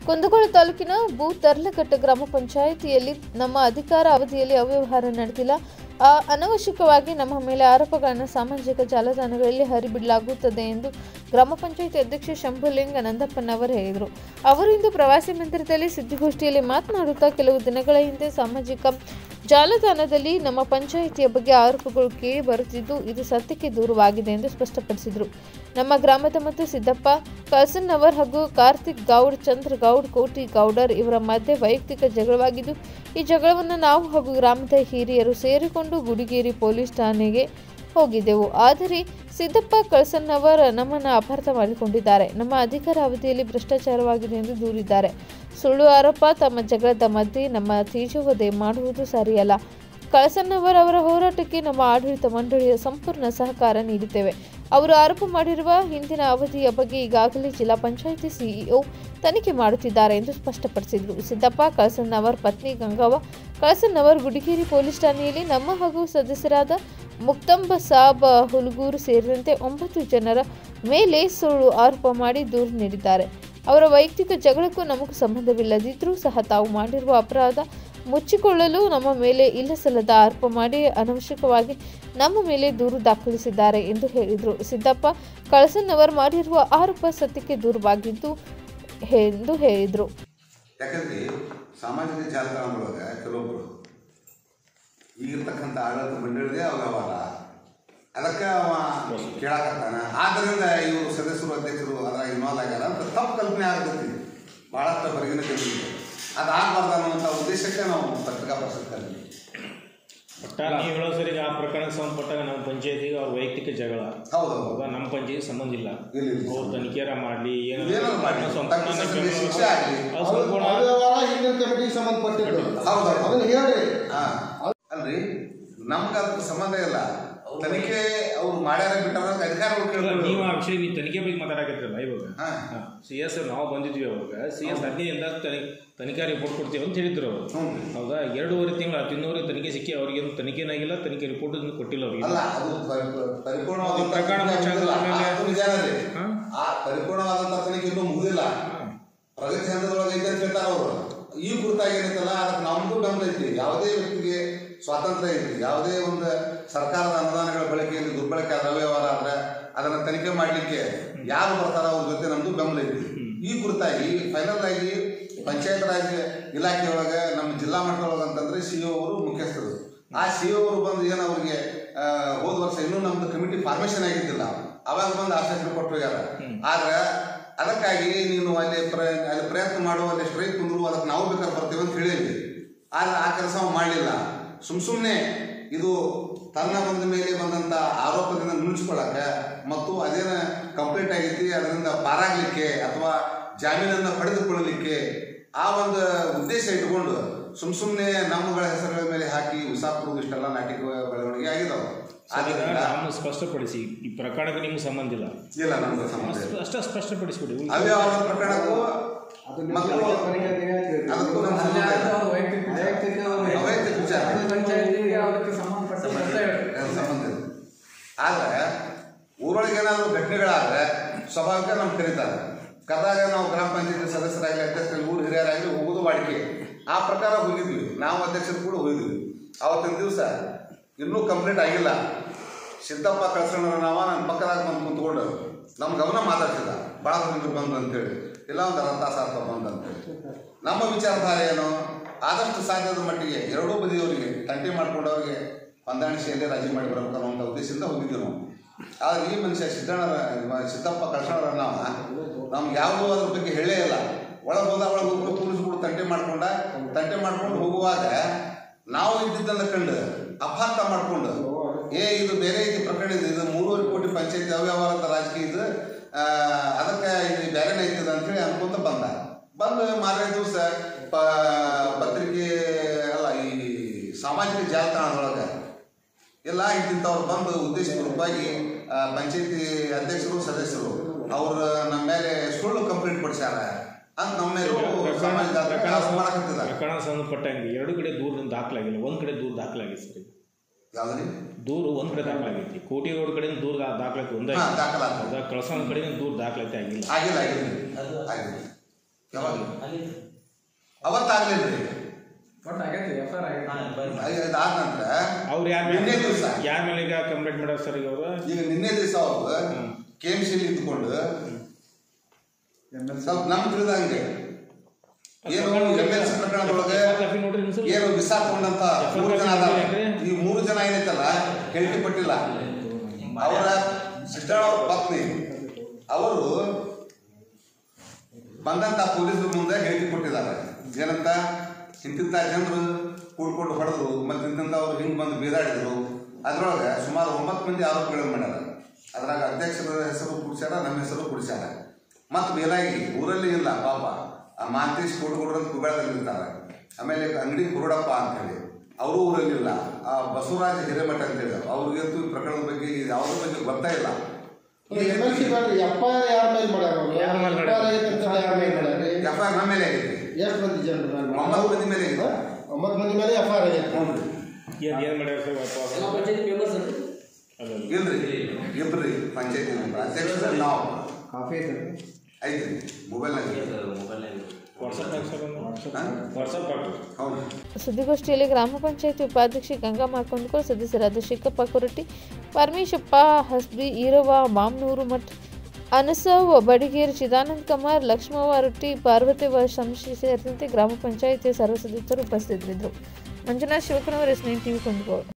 ಕುಂದಗೋಳ ತಾಲೂಕಿನ ಭೂ ತರ್ಲಘಟ್ಟ ಗ್ರಾಮ ಪಂಚಾಯಿತಿಯಲ್ಲಿ ನಮ್ಮ ಅಧಿಕಾರ ಅವಧಿಯಲ್ಲಿ ಅವ್ಯವಹಾರ ನಡೆದಿಲ್ಲ ಆ ಅನವಶ್ಯಕವಾಗಿ ನಮ್ಮ ಮೇಲೆ ಆರೋಪಗಳನ್ನು ಸಾಮಾಜಿಕ ಜಾಲತಾಣಗಳಲ್ಲಿ ಹರಿಬಿಡಲಾಗುತ್ತದೆ ಎಂದು ಗ್ರಾಮ ಪಂಚಾಯಿತಿ ಅಧ್ಯಕ್ಷ ಶಂಭುಲಿಂಗ ನಂದಪ್ಪನವರು ಹೇಳಿದರು ಅವರು ಇಂದು ಪ್ರವಾಸಿ ಮಂದಿರದಲ್ಲಿ ಸುದ್ದಿಗೋಷ್ಠಿಯಲ್ಲಿ ಮಾತನಾಡುತ್ತಾ ಕೆಲವು ದಿನಗಳ ಹಿಂದೆ ಸಾಮಾಜಿಕ ಜಾಲತಾಣದಲ್ಲಿ ನಮ್ಮ ಪಂಚಾಯಿತಿಯ ಬಗ್ಗೆ ಆರೋಪಗಳು ಕೇಳಿ ಬರುತ್ತಿದ್ದು ಇದು ಸತ್ಯಕ್ಕೆ ದೂರವಾಗಿದೆ ಎಂದು ಸ್ಪಷ್ಟಪಡಿಸಿದರು ನಮ್ಮ ಗ್ರಾಮದ ಮತ್ತು ಸಿದ್ದಪ್ಪ ಕಳ್ಸನ್ನವರ್ ಹಾಗೂ ಕಾರ್ತಿಕ್ ಗೌಡ್ ಚಂದ್ರ ಗೌಡ್ ಕೋಟಿ ಗೌಡರ್ ಇವರ ಮಧ್ಯೆ ವೈಯಕ್ತಿಕ ಜಗಳವಾಗಿದ್ದು ಈ ಜಗಳವನ್ನು ನಾವು ಹಾಗೂ ಗ್ರಾಮದ ಹಿರಿಯರು ಸೇರಿಕೊಂಡು ಗುಡಿಗೇರಿ ಪೊಲೀಸ್ ಠಾಣೆಗೆ ಹೋಗಿದ್ದೆವು ಆದರೆ ಸಿದ್ದಪ್ಪ ಕಳ್ಸನ್ನವರ್ ನಮ್ಮನ್ನು ಅಪಾರ್ಥ ಮಾಡಿಕೊಂಡಿದ್ದಾರೆ ನಮ್ಮ ಅಧಿಕಾರ ಅವಧಿಯಲ್ಲಿ ಭ್ರಷ್ಟಾಚಾರವಾಗಿದೆ ಎಂದು ದೂರಿದ್ದಾರೆ ಸುಳ್ಳು ಆರೋಪ ತಮ್ಮ ಜಗಳದ ಮಧ್ಯೆ ನಮ್ಮ ತೇಜೋವಧೆ ಮಾಡುವುದು ಸರಿಯಲ್ಲ ಕಳಸನ್ನವರ್ ಅವರ ಹೋರಾಟಕ್ಕೆ ನಮ್ಮ ಆಡಳಿತ ಮಂಡಳಿಯ ಸಂಪೂರ್ಣ ಸಹಕಾರ ನೀಡುತ್ತೇವೆ ಅವರು ಆರೋಪ ಮಾಡಿರುವ ಹಿಂದಿನ ಅವಧಿಯ ಬಗ್ಗೆ ಈಗಾಗಲೇ ಜಿಲ್ಲಾ ಪಂಚಾಯಿತಿ ಸಿಇಒ ತನಿಖೆ ಮಾಡುತ್ತಿದ್ದಾರೆ ಎಂದು ಸ್ಪಷ್ಟಪಡಿಸಿದರು ಸಿದ್ದಪ್ಪ ಕಳಸನ್ನವರ್ ಪತ್ನಿ ಗಂಗವ್ವ ಕಳಸನ್ನವರ್ ಗುಡಿಗೇರಿ ಪೊಲೀಸ್ ಠಾಣೆಯಲ್ಲಿ ನಮ್ಮ ಹಾಗೂ ಸದಸ್ಯರಾದ ಮುಕ್ತಂಬ ಸಾಬ್ ಹುಲ್ಗೂರು ಸೇರಿದಂತೆ ಒಂಬತ್ತು ಜನರ ಮೇಲೆ ಸುಳ್ಳು ಆರೋಪ ಮಾಡಿ ದೂರು ನೀಡಿದ್ದಾರೆ ಅವರ ವೈಯಕ್ತಿಕ ಜಗಳಕ್ಕೂ ನಮಗೂ ಸಂಬಂಧವಿಲ್ಲದಿದ್ದರೂ ಸಹ ತಾವು ಮಾಡಿರುವ ಅಪರಾಧ ಮುಚ್ಚಿಕೊಳ್ಳಲು ನಮ್ಮ ಮೇಲೆ ಇಲ್ಲಸಲ್ಲದ ಆರೋಪ ಮಾಡಿ ಅನವಶ್ಯಕವಾಗಿ ನಮ್ಮ ಮೇಲೆ ದೂರು ದಾಖಲಿಸಿದ್ದಾರೆ ಎಂದು ಹೇಳಿದರು ಸಿದ್ದಪ್ಪ ಕಳಸನ್ನವರ್ ಮಾಡಿರುವ ಆರೋಪ ಸತ್ಯಕ್ಕೆ ದೂರವಾಗಿದ್ದು ಎಂದು ಹೇಳಿದರು ಯಾಕಂದ್ರೆ ಸಾಮಾಜಿಕ ಜಾಲತಾಣದೊಳಗೆ ಕೆಲವೊಬ್ಬರು ಈಗಿರ್ತಕ್ಕಂಥ ಆಡಳಿತ ಮಂಡಳಿದೇ ಅವ್ಯವಹಾರ ಅದಕ್ಕೆ ಅವ ಕೇಳಾಕತ್ತಾನ ಆದ್ದರಿಂದ ಇವರು ಸದಸ್ಯರು ಅಧ್ಯಕ್ಷರು ಅದ್ರಾಗ ಇನ್ವಾಲ್ವ್ ಆಗ್ಯಾರ ಅಂತ ತಪ್ಪು ಕಲ್ಪನೆ ಆಗತೈತಿ ಭಾಳಷ್ಟು ಹೊರಗಿನ ಕಲ್ಪನೆ ಅದಾಗಬಾರ್ದು ಅನ್ನುವಂಥ ಉದ್ದೇಶಕ್ಕೆ ನಾವು ಪತ್ರಿಕಾ ಪರಿಷತ್ ಕಲ್ವಿ ಒಟ್ಟ ನೀವು ಹೇಳೋ ಸರಿ ಆ ಪ್ರಕರಣಕ್ಕೆ ಸಂಬಂಧಪಟ್ಟಾಗ ನಮ್ಮ ಪಂಚಾಯತಿಗೆ ಅವ್ರ ವೈಯಕ್ತಿಕ ಜಗಳ ಹೌದು ಹೌದು ಹೌದಾ ನಮ್ಮ ಪಂಚಾಯತಿ ಸಂಬಂಧ ಇಲ್ಲ ಇಲ್ಲ, ಇಲ್ಲ. ಅವ್ರು ತನಿಖೆರ ಮಾಡಲಿ ಏನಾದ್ರು ಮಾಡ್ಲಿ. ತಪ್ಪಿನ ಸಭೆಗೆ ಶಿಕ್ಷೆ ಆಗ್ಲಿ. ಅದು ಸಂಪೂರ್ಣ ಅವ್ಯವಹಾರ ಹಿಂದಿನ ಕಮಿಟಿಗೆ ಸಂಬಂಧಪಟ್ಟಿದ್ದು ಹೌದು. ಅದನ್ನ ಹೇಳಿ ಹಾ ಅಲ್ರಿ ನಮ್ಗೆ ಅದಕ್ಕೆ ಸಂಬಂಧ ಇಲ್ಲ ತನಿಖೆ ಅವ್ರು ಮಾಡ್ಯಾರ ಬಿಟ್ಟಾರ ಅಂತ ಅಧಿಕಾರಿಗಳು ಅಲ್ಲ, ಕೇಳ್ತಾರೆ ನೀವು ಆ ವಿಷಯ ನೀವು ತನಿಖೆ ಬಗ್ಗೆ ಮಾತಾಡಕತ್ತಿರಲ್ಲ ಇವಾಗ ಹಾ. ಸಿ ಎಸ್ ನಾವು ಬಂದಿದ್ವಿ ಅವಾಗ ಸಿ ಎಸ್ ಹದಿನೈದಿಂದ ತನಿ ತನಿಖಾ ರಿಪೋರ್ಟ್ ಕೊಡ್ತೀವಿ ಅಂತ ಹೇಳಿದ್ರು ಅವರು ಹ್ಞೂ ಹೌದಾ ಎರಡೂವರೆ ತಿಂಗಳು ತಿನ್ನೂವರೆ ತನಿಖೆ ಸಿಕ್ಕಿ ಅವ್ರಿಗೇನು ತನಿಖೆನಾಗಿಲ್ಲ ತನಿಖೆ ರಿಪೋರ್ಟ್ ಕೊಟ್ಟಿಲ್ಲ ಅವ್ರಿಗೆ ಅಲ್ಲ ಅದು ಪರಿ- ಪರಿ- ಪರಿಪೂರ್ಣವಾದಂತ ಅದು ಪ್ರಕರಣ ಮುಚ್ಚಾದ ಮೇಲೆ- ಅದು ನಿಜಾನೇ ರೀ. ಹಾ? ಆ ಪರಿಪೂರ್ಣವಾದಂತ ತನಿಖೆ ಇನ್ನೂ ಮುಗಿದಿಲ್ಲ ಪ್ರಗತಿ ಹಂತದೊಳಗೆ ಐತೆ ಅಂತ ಹೇಳ್ತಾರ ಅವರು ಈ ಕುರಿತಾಗಿ ಏನೈತಲ್ಲ ಅದಕ್ಕೆ ನಮ್ದು ಬೆಂಬಲ ಐತಿ ಯಾವುದೇ ವ್ಯಕ್ತಿಗೆ ಸ್ವಾತಂತ್ರ್ಯ ಐತಿ ಯಾವುದೇ ಒಂದು ಸರ್ಕಾರದ ಅನುದಾನಗಳ ಬಳಕೆಯಲ್ಲಿ ದುರ್ಬಳಕೆ ಆದ ಅವ್ಯವಹಾರ ಆದ್ರೆ ಅದನ್ನ ತನಿಖೆ ಮಾಡ್ಲಿಕ್ಕೆ ಯಾರು ಬರ್ತಾರ ಅವ್ರ ಜೊತೆ ನಮ್ದು ಬೆಂಬಲ ಐತಿ ಈ ಕುರಿತಾಗಿ ಫೈನಲ್ ಆಗಿ ಪಂಚಾಯತ್ ರಾಜ್ ಇಲಾಖೆ ಒಳಗೆ ನಮ್ಮ ಜಿಲ್ಲಾ ಮಟ್ಟದೊಳಗೆ ಅಂತಂದ್ರೆ ಸಿ ಅವರು ಮುಖ್ಯಸ್ಥರು ಆ ಸಿ ಅವರು ಬಂದು ಏನು ಅವ್ರಿಗೆ ಆ, ಹೋದ ವರ್ಷ ಇನ್ನೂ ನಮ್ದು ಕಮಿಟಿ ಫಾರ್ಮೇಶನ್ ಆಗಿದ್ದಿಲ್ಲ ಅವಾಗ ಬಂದು ಆಶ್ವಾಸನೆ ಕೊಟ್ಟು ಹೋಗ್ಯಾರ ಆದ್ರೆ ಅದಕ್ಕಾಗಿ ನೀನು ಅಲ್ಲಿ ಪ್ರ ಅಲ್ಲಿ ಪ್ರಯತ್ನ ಮಾಡುವ ಅಲ್ಲಿ ಸ್ಟ್ರೈಕ್ ಕುಂದ್ರು ಅದಕ್ಕೆ ನಾವು ಬೇಕಾದ್ರೆ ಬರ್ತೇವೆ ಅಂತ ಹೇಳಿದ್ವಿ ಆದ್ರೆ ಆ ಕೆಲಸ ಮಾಡಲಿಲ್ಲ ಸುಮ್ ಸುಮ್ಮನೆ ಇದು ತನ್ನ ಬಂದ ಮೇಲೆ ಬಂದಂತ ಆರೋಪದಿಂದ ನುಣುಚ್ಕೊಳ್ಳಕ ಮತ್ತು ಅದೇನ ಕಂಪ್ಲೀಟ್ ಆಗೈತಿ ಅದರಿಂದ ಪಾರಾಗ್ಲಿಕ್ಕೆ ಅಥವಾ ಜಾಮೀನನ್ನ ಪಡೆದುಕೊಳ್ಳಲಿಕ್ಕೆ ಆ ಒಂದು ಉದ್ದೇಶ ಇಟ್ಕೊಂಡು ಸುಮ್ ಸುಮ್ಮನೆ ನಮ್ಮಗಳ ಹೆಸರುಗಳ ಮೇಲೆ ಹಾಕಿ ಉಸಾಪುರದ ಇಷ್ಟೆಲ್ಲ ನಾಟಕ ಬೆಳವಣಿಗೆ ಆಗಿದಾವ ಆದ್ರಿಂದ ನಾವು ಸ್ಪಷ್ಟಪಡಿಸಿ ಈ ಪ್ರಕರಣಕ್ಕೆ ನಿಮ್ಗೆ ಸಂಬಂಧ ಇಲ್ಲ ಇಲ್ಲ ನಮ್ಗೆ ಸಂಬಂಧ ಇಲ್ಲ. ಅಷ್ಟೇ ಸ್ಪಷ್ಟಪಡಿಸ್ಬಿಡಿ ಉಳ್ದ- ಅವ್ಯವಹಾರದ ಪ್ರಕರಣಕ್ಕೂ ಅದನ್ನ ಮತ್ತು ತನಿಖೆ ನೀವೇ ಹೇಳ್ತೀರಿ. ಅದಕ್ಕೂ ನಮ್ಮ ಸಂಬಂಧ ಇಲ್ಲ. ವೈಯಕ್ತಿಕ ಅವೈಯಕ್ತಿಕ ವಿಚಾರ. ಪಂಚಾಯತಿಗೆ ಅದಕ್ಕೆ ಸಂಬಂಧಪಟ್ಟ ಅಂತ ಹೇಳಿ. ಅದು ಸಂಬಂಧ ಇಲ್ಲ ಆದ್ರೆ ಊರೊಳಗೆ ಏನಾದ್ರು ಘಟನೆಗಳಾದ್ರೆ ಸ್ವಾಭಾವಿಕ ನಮ್ಗೆ ಕರೀತಾರೆ ಕರೆದಾಗ ನಾವು ಗ್ರಾಮ ಪಂಚಾಯತಿ ಸದಸ್ಯರಾಗಲಿ ಅಧ್ಯಕ್ಷರಾಗಲಿ ಊರು ಹಿರಿಯರಾಗಲಿ ಹೋಗೋದು ವಾಡಿಕೆ ಆ ಪ್ರಕಾರ ಹೋಗಿದ್ವಿ ನಾವು ಅಧ್ಯಕ್ಷರು ಕೂಡ ಹೋಗಿದ್ವಿ ಅವತ್ತಿನ ದಿವಸ ಇನ್ನೂ ಕಂಪ್ಲೀಟ್ ಆಗಿಲ್ಲ ಸಿದ್ದಪ್ಪ ಕಳ್ಸೋಣ ನಾವ ನನ್ನ ಪಕ್ಕದಾಗ ಬಂದು ಕುಂತ್ಕೊಂಡು ನಮ್ಮ ಗಮನ ಮಾತಾಡ್ತಿದ್ದ ಭಾಳ ಮಂದಿ ಬಂದು ಅಂತೇಳಿ ಇಲ್ಲ ಒಂದು ಅರ್ಧ ತಾಸು ಆಗ್ತಾ ಬಂದು ಅಂತೇಳಿ ನಮ್ಮ ವಿಚಾರಧಾರೆ ಏನು ಆದಷ್ಟು ಸಾಧ್ಯದ ಮಟ್ಟಿಗೆ ಎರಡೂ ಬದಿಯವರಿಗೆ ತಂಟೆ ಮಾಡ್ಕೊಂಡವ್ರಿಗೆ ಹೊಂದಾಣಿಕೆಯಲ್ಲಿ ರಾಜಿ ಮಾಡಿ ಬರ್ಬೇಕು ಅನ್ನೋಂಥ ಉದ್ದೇಶದಿಂದ ಹೋಗಿದ್ದೀವಿ ನಾವು ಆದ್ರೆ ಈ ಮನುಷ್ಯ ಸಿದ್ದಣ್ಣರ ಸಿದ್ದಪ್ಪ ಕಳ್ಸೋಣ ನಾವು ನಮ್ಗೆ ಯಾವುದೂ ಅದ್ರ ಬಗ್ಗೆ ಹೇಳೇ ಇಲ್ಲ ಒಳಗೆ ಹೋದ ಒಳಗೆ ಹೋಗ್ಬಿಟ್ಟು ಕೂರಿಸ್ಬಿಟ್ಟು ತಂಟೆ ಮಾಡ್ಕೊಂಡ ತಂಟೆ ಮಾಡ್ಕೊಂಡು ಹೋಗುವಾಗ ನಾವು ಇದ್ದಿದ್ದನ್ನ ಕಂಡು ಅಪಾರ್ಥ ಮಾಡ್ಕೊಂಡು ಏ ಇದು ಬೇರೆ ಐತಿ ಪ್ರಕರಣ ಇದು ಇದು ಮೂರುವರೆ ಕೋಟಿ ಪಂಚಾಯತಿ ಅವ್ಯವಹಾರದ ರಾಜಕೀಯ ಇದು ಆ, ಅದಕ್ಕೆ ಇದು ಬೇರೆನೇ ಐತದ ಅಂತೇಳಿ ಅನ್ಕೊಂತ ಬಂದ ಬಂದು ಮಾರನೇ ದಿವಸ ಪ ಪತ್ರಿಕೆ ಅಲ್ಲ ಈ ಸಾಮಾಜಿಕ ಜಾಲತಾಣದೊಳಗೆ ಎಲ್ಲ ಇಂತಿಂಥವ್ರು ಬಂದು ಉದ್ದೇಶಪೂರ್ವಕವಾಗಿ ಆ, ಪಂಚಾಯತಿ ಅಧ್ಯಕ್ಷರು ಸದಸ್ಯರು ಅವ್ರು ನಮ್ಮ ಮೇಲೆ ಸುಳ್ಳು ಕಂಪ್ಲೇಂಟ್ ಪಡಿಸ್ಯಾರ ಅಂತ ನಮ್ಮ ಮೇಲೆ ಸಾಮಾಜಿಕ ಜಾಲತಾಣ ಆರೋಪ ಮಾಡಕತ್ತಿದ ಪ್ರಕರಣ ಸಂಬಂಧಪಟ್ಟಂಗೆ ಎರಡು ಕಡೆ ದೂರದಿಂದ ದಾಖಲಾಗಿಲ್ಲ ಒಂದ್ ಕಡೆ ದೂರ ದಾಖಲಾಗಿದೆ ಸರ್ ಇದು. ಯಾವ್ದ್ರಿ ದೂರು ಒಂದ್ ಕಡೆ ದಾಖಲಾಗೈತಿ ಕೋಟಿ ರೋಡ್ ಕಡೆ ದೂರ ದಾಖಲಾತಿ ಒಂದೇ ಹಾ ದಾಖಲಾತ ಹೌದಾ ಕಳಸನ ಕಡೆ ದೂರ ದಾಖಲಾತಿ ಆಗಿಲ್ಲ ಆಗಿಲ್ಲ ಆಗಿಲ್ಲ ಆಗಿಲ್ಲ ಯಾವಾಗ ಅವತ್ತಾಗ್ಲಿಲ್ಲ ರೀ ಒಟ್ಟು ಆಗೈತಿ ಎಫ್ ಐ ಆರ್ ಆಗೈತಿ ಇದಾದ ನಂತರ ಅವ್ರು ಯಾರ ನಿನ್ನೆ ದಿವಸ ಯಾರ ಮೇಲೆ ಈಗ ಕಂಪ್ಲೇಂಟ್ ಮಾಡ್ಯಾರ ಸರ್ ಈಗ ಅವರು ಈಗ ನಿನ್ನೆ ದಿವಸ ಅವರು ಕೆ ಎಮ್ ಸಿಲಿ ಇದ್ಕೊಂಡು ಸ್ವಲ್ಪ ನಮ್ ತಿಳಿದಂಗೆ ಏನು ಎಮ್ ಎಲ್ ಸಿ ಪ್ರಕರಣದೊಳಗೆ ಕಾಪಿ ನೋಡ್ರಿ ನಿಮ್ಸಲ್ ಏನು ವಿಸಾ ತಗೊಂಡಂತ ಮೂರು ಜನ ಅದಾರ ಈ ಮೂರು ಜನ ಏನೈತಲ್ಲ ಹೇಳಿಕೆ ಪಟ್ಟಿಲ್ಲ ಅವರ ಸಿದ್ದಣ್ಣ ಅವ್ರ ಪತ್ನಿ ಅವರು ಬಂದಂತ ಪೊಲೀಸರ ಮುಂದೆ ಹೇಳಿಕೆ ಕೊಟ್ಟಿದ್ದಾರೆ ಏನಂತ ಇಂತಿಂತ ಜನರು ಕೂಡ್ಕೊಂಡು ಹೊಡೆದ್ರು ಮತ್ತೆ ಇಂತಿಂತ ಅವ್ರು ಹಿಂಗ್ ಬಂದು ಬೀದಾಡಿದ್ರು ಅದ್ರೊಳಗೆ ಸುಮಾರು ಒಂಬತ್ತು ಮಂದಿ ಆರೋಪಗಳನ್ನು ಮಾಡ್ಯಾರ ಅದ್ರಾಗ ಅಧ್ಯಕ್ಷರ ಹೆಸರು ಕುಡಿಸ್ಯಾರ ನಮ್ಮ ಹೆಸರು ಕುಡಿಸ್ಯಾರ ಮತ್ತು ಮೇಲಾಗಿ ಊರಲ್ಲಿ ಇಲ್ಲ ಪಾಪ ಆ ಮಾಂತೇಶ್ ಕುಡುಗುಡ್ರು ಅಂತ ಕುಬೇಳದಲ್ಲಿ ಇರ್ತಾರೆ ಆಮೇಲೆ ಅಂಗಡಿ ಕುರುಡಪ್ಪ ಅಂತ ಹೇಳಿ ಅವರು ಊರಲ್ಲಿಲ್ಲ ಆ ಬಸವರಾಜ ಹಿರೇಮಠ ಅಂತ ಹೇಳಿ ಅವ್ರಿಗಂತೂ ಈ ಪ್ರಕರಣದ ಬಗ್ಗೆ ಯಾವುದ್ರ ಬಗ್ಗೆ ಗೊತ್ತಾ ಇಲ್ಲ ಎಮ್ ಎಲ್ ಸಿ ಬೇಡ್ರಿ ಎಫ್ ಐ ಆರ್ ಯಾರ ಮೇಲೆ ಮಾಡ್ಯಾರ ಅವ್ರು? ಯಾರ ಮೇಲೆ ಎಫ್ ಐ ಆರ್ ಆಗೈತೆ ಅಂತ ಯಾರ ಮೇಲೆ ಮಾಡ್ಯಾರ ಎಫ್ ಐ ಆರ್ ನಮ್ಮ ಮೇಲೆ ಆಗೈತಿ ಎಷ್ಟು ಮಂದಿ ಜನರ ಮೇಲೆ ಮಾಡ್ಯಾರ? ಒಂಬತ್ತು ಮಂದಿ ಮೇಲೆ ಇದೆ ಒಂಬತ್ತು ಮಂದಿ ಮೇಲೆ ಎಫ್ ಐ ಆರ್ ಆಗೈತೆ ಹ್ಞೂ ರೀ ಏನ್ ಏನ್ ಮಾಡ್ಯಾರ ಸರ್ ವಾಪಸ್ ಎಲ್ಲ ಪಂಚಾಯತಿ ಮೆಂಬರ್ಸ್ ಅಲ್ರಿ ಅಲ್ಲ ಇಲ್ರಿ ಇಬ್ರಿ ಪಂಚಾಯತಿ ಮೆಂಬರ್ ಅಧ್ಯಕ್ಷರು ನಾವು ಕಾಫಿ ಐತೆ ಐತ್ರಿ ಮೊಬೈಲ್ನಾಗ ವಾಟ್ಸಪ್ ಸರ್ ಹಾ? ವಾಟ್ಸಪ್ ಹಾಕ್ರಿ ಹೌದು ಸುದ್ದಿಗೋಷ್ಠಿಯಲ್ಲಿ ಗ್ರಾಮ ಪಂಚಾಯತಿ ಉಪಾಧ್ಯಕ್ಷೆ ಗಂಗಮ್ಮ ಕೊಂಡ್ಕೋ ಸದಸ್ಯರಾದ ಶಿಕ್ಕಪ್ಪ ಕೊರಟಿ ಪರಮೇಶಪ್ಪ ಹಸ್ಬಿ ಈರವ್ವ ಮಾಮ್ನೂರು ಮಠ್ ಅನಸವ್ ಬಡಿಗೇರ್ ಚಿದಾನಂದ್ ಕುಮಾರ್ ಲಕ್ಷ್ಮವ್ವ ರೊಟ್ಟಿ ಪಾರ್ವತಿವ ಶಂಶಿ ಸೇರಿದಂತೆ ಗ್ರಾಮ ಪಂಚಾಯಿತಿಯ ಸರ್ವ ಸದಸ್ಯರು ಉಪಸ್ಥಿತರಿದ್ದರು Manjunath Shivakanavar S nine TV ಕೊಂಡ್ಕೋಡ್